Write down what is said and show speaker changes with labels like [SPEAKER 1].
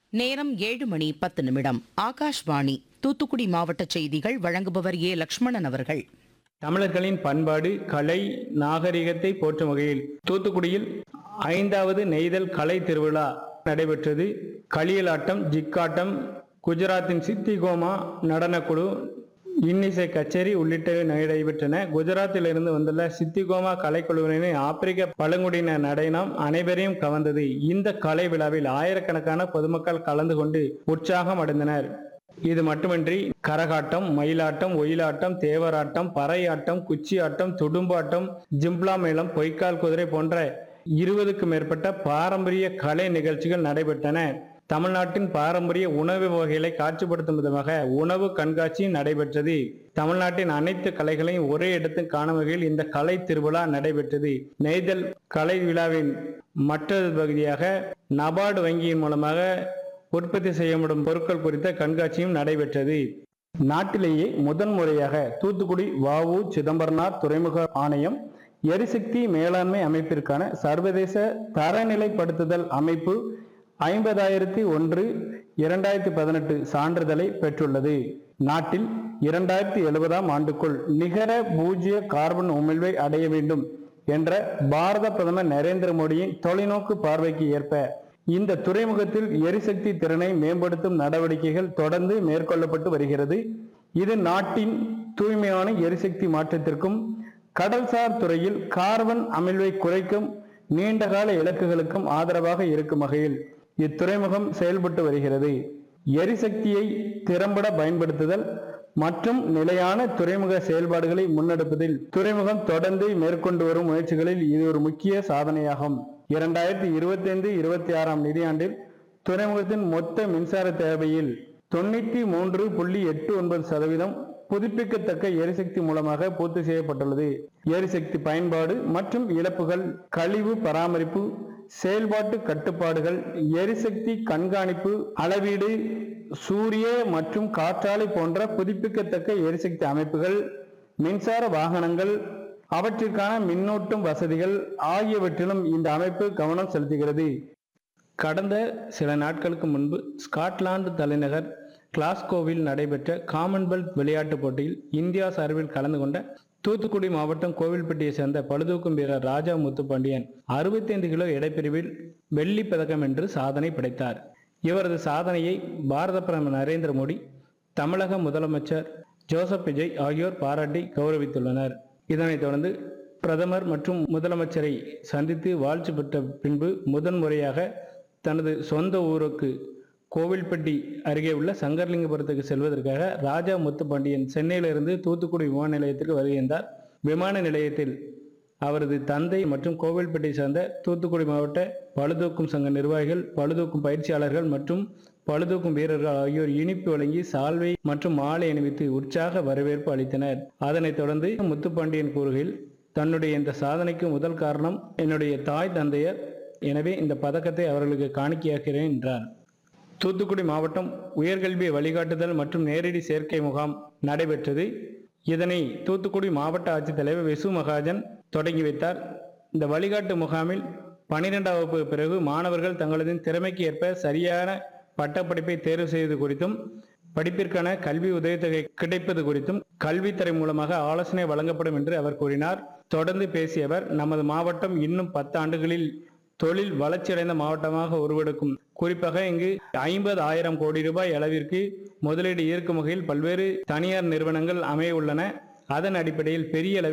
[SPEAKER 1] நேரம் ஏழு மணி பத்து நிமிடம் ஆகாஷ்வாணி தூத்துக்குடி மாவட்ட செய்திகள் வழங்குபவர் ஏ லக்ஷ்மணன் அவர்கள்
[SPEAKER 2] தமிழர்களின் பண்பாடு கலை நாகரிகத்தை போற்றும் வகையில் தூத்துக்குடியில் ஐந்தாவது நெய்தல் கலை திருவிழா நடைபெற்றது களியலாட்டம் ஜிக்காட்டம் குஜராத்தின் சித்திகோமா நடனக்குழு இன்னிசை கச்சேரி உள்ளிட்டவை நடைபெற்றன குஜராத்திலிருந்து வந்துள்ள சித்திகோமா கலைக்குழுவினரின் ஆப்பிரிக்க பழங்குடியின நடனம் அனைவரையும் கவர்ந்தது இந்த கலை விழாவில் ஆயிரக்கணக்கான பொதுமக்கள் கலந்து கொண்டு உற்சாகம் அடைந்தனர் இது மட்டுமின்றி கரகாட்டம் மயிலாட்டம் ஒயிலாட்டம் தேவராட்டம் பறையாட்டம் குச்சி ஆட்டம் துடும்பாட்டம் ஜிம்ப்ளா மேளம் பொய்க்கால் குதிரை போன்ற இருபதுக்கும் மேற்பட்ட பாரம்பரிய கலை நிகழ்ச்சிகள் நடைபெற்றன தமிழ்நாட்டின் பாரம்பரிய உணவு வகைகளை காட்சிப்படுத்தும் விதமாக உணவு கண்காட்சி நடைபெற்றது தமிழ்நாட்டின் அனைத்து கலைகளையும் ஒரே இடத்தில் காணும் வகையில் இந்த கலை திருவிழா நடைபெற்றது நெய்தல் கலை விழாவின் மற்றொரு பகுதியாக நபார்டு வங்கியின் மூலமாக உற்பத்தி செய்யப்படும் பொருட்கள் குறித்த கண்காட்சியும் நடைபெற்றது நாட்டிலேயே முதன் முறையாக தூத்துக்குடி வஉ சிதம்பரனார் துறைமுக ஆணையம் எரிசக்தி மேலாண்மை அமைப்பிற்கான சர்வதேச தரநிலைப்படுத்துதல் அமைப்பு ஐம்பதாயிரத்தி ஒன்று இரண்டாயிரத்தி பதினெட்டு சான்றிதழை பெற்றுள்ளது நாட்டில் இரண்டாயிரத்தி எழுபதாம் ஆண்டுக்குள் நிகர பூஜ்ஜிய கார்பன் உமிழ்வை அடைய வேண்டும் என்ற பாரத பிரதமர் நரேந்திர மோடியின் தொலைநோக்கு பார்வைக்கு ஏற்ப இந்த துறைமுகத்தில் எரிசக்தி திறனை மேம்படுத்தும் நடவடிக்கைகள் தொடர்ந்து மேற்கொள்ளப்பட்டு வருகிறது இது நாட்டின் தூய்மையான எரிசக்தி மாற்றத்திற்கும் கடல்சார் துறையில் கார்பன் அமிழ்வை குறைக்கும் நீண்டகால இலக்குகளுக்கும் ஆதரவாக இருக்கும் வகையில் இத்துறைமுகம் செயல்பட்டு வருகிறது எரிசக்தியை திறம்பட பயன்படுத்துதல் மற்றும் நிலையான துறைமுக செயல்பாடுகளை முன்னெடுப்பதில் துறைமுகம் தொடர்ந்து மேற்கொண்டு வரும் முயற்சிகளில் இது ஒரு முக்கிய சாதனையாகும் இரண்டாயிரத்தி இருபத்தி ஐந்து இருபத்தி ஆறாம் நிதியாண்டில் துறைமுகத்தின் மொத்த மின்சார தேவையில் தொண்ணூத்தி மூன்று புள்ளி எட்டு ஒன்பது சதவீதம் புதுப்பிக்கத்தக்க எரிசக்தி மூலமாக பூர்த்தி செய்யப்பட்டுள்ளது எரிசக்தி பயன்பாடு மற்றும் இழப்புகள் கழிவு பராமரிப்பு செயல்பாட்டு கட்டுப்பாடுகள் எரிசக்தி கண்காணிப்பு அளவீடு சூரிய மற்றும் காற்றாலை போன்ற புதுப்பிக்கத்தக்க எரிசக்தி அமைப்புகள் மின்சார வாகனங்கள் அவற்றிற்கான மின்னூட்டும் வசதிகள் ஆகியவற்றிலும் இந்த அமைப்பு கவனம் செலுத்துகிறது கடந்த சில நாட்களுக்கு முன்பு ஸ்காட்லாந்து தலைநகர் கிளாஸ்கோவில் நடைபெற்ற காமன்வெல்த் விளையாட்டுப் போட்டியில் இந்தியா சார்பில் கலந்து கொண்ட தூத்துக்குடி மாவட்டம் கோவில்பட்டியை சேர்ந்த பளுதூக்கும் வீரர் ராஜா முத்துப்பாண்டியன் 65 கிலோ எடைப்பிரிவில் வெள்ளி பதக்கம் என்று சாதனை படைத்தார் இவரது சாதனையை பாரத பிரதமர் நரேந்திர மோடி தமிழக முதலமைச்சர் ஜோசப் விஜய் ஆகியோர் பாராட்டி கௌரவித்துள்ளனர் இதனைத் தொடர்ந்து பிரதமர் மற்றும் முதலமைச்சரை சந்தித்து வாழ்த்து பெற்ற பின்பு முதன்முறையாக தனது சொந்த ஊருக்கு கோவில்பட்டி அருகே உள்ள சங்கர்லிங்கபுரத்துக்கு செல்வதற்காக ராஜா முத்துப்பாண்டியன் சென்னையிலிருந்து தூத்துக்குடி விமான நிலையத்திற்கு வருகின்றார் விமான நிலையத்தில் அவரது தந்தை மற்றும் கோவில்பட்டியை சேர்ந்த தூத்துக்குடி மாவட்ட பளுதூக்கும் சங்க நிர்வாகிகள் பளுதூக்கும் பயிற்சியாளர்கள் மற்றும் பளுதூக்கும் வீரர்கள் ஆகியோர் இனிப்பு வழங்கி சால்வை மற்றும் மாலை அணிவித்து உற்சாக வரவேற்பு அளித்தனர் அதனைத் தொடர்ந்து முத்துப்பாண்டியன் கூறுகையில் தன்னுடைய இந்த சாதனைக்கு முதல் காரணம் என்னுடைய தாய் தந்தையர் எனவே இந்த பதக்கத்தை அவர்களுக்கு காணிக்கையாக்கிறேன் என்றார் தூத்துக்குடி மாவட்டம் உயர்கல்வி வழிகாட்டுதல் மற்றும் நேரடி சேர்க்கை முகாம் நடைபெற்றது இதனை தூத்துக்குடி மாவட்ட ஆட்சித்தலைவர் விசு மகாஜன் தொடங்கி வைத்தார் இந்த வழிகாட்டு முகாமில் பனிரெண்டாம் வகுப்பு பிறகு மாணவர்கள் தங்களது திறமைக்கு ஏற்ப சரியான பட்டப்படிப்பை தேர்வு செய்வது குறித்தும் படிப்பிற்கான கல்வி உதவித்தொகை கிடைப்பது குறித்தும் கல்வித்துறை மூலமாக ஆலோசனை வழங்கப்படும் என்று அவர் கூறினார் தொடர்ந்து பேசிய அவர் நமது மாவட்டம் இன்னும் பத்து ஆண்டுகளில் தொழில் வளர்ச்சியடைந்த மாவட்டமாக உருவெடுக்கும் குறிப்பாக இங்கு ஐம்பது ஆயிரம் கோடி ரூபாய் அளவிற்கு முதலீடு ஈர்க்கும் வகையில் பல்வேறு தனியார் நிறுவனங்கள் அமைய உள்ளன அதன் அடிப்படையில் பெரிய அளவில்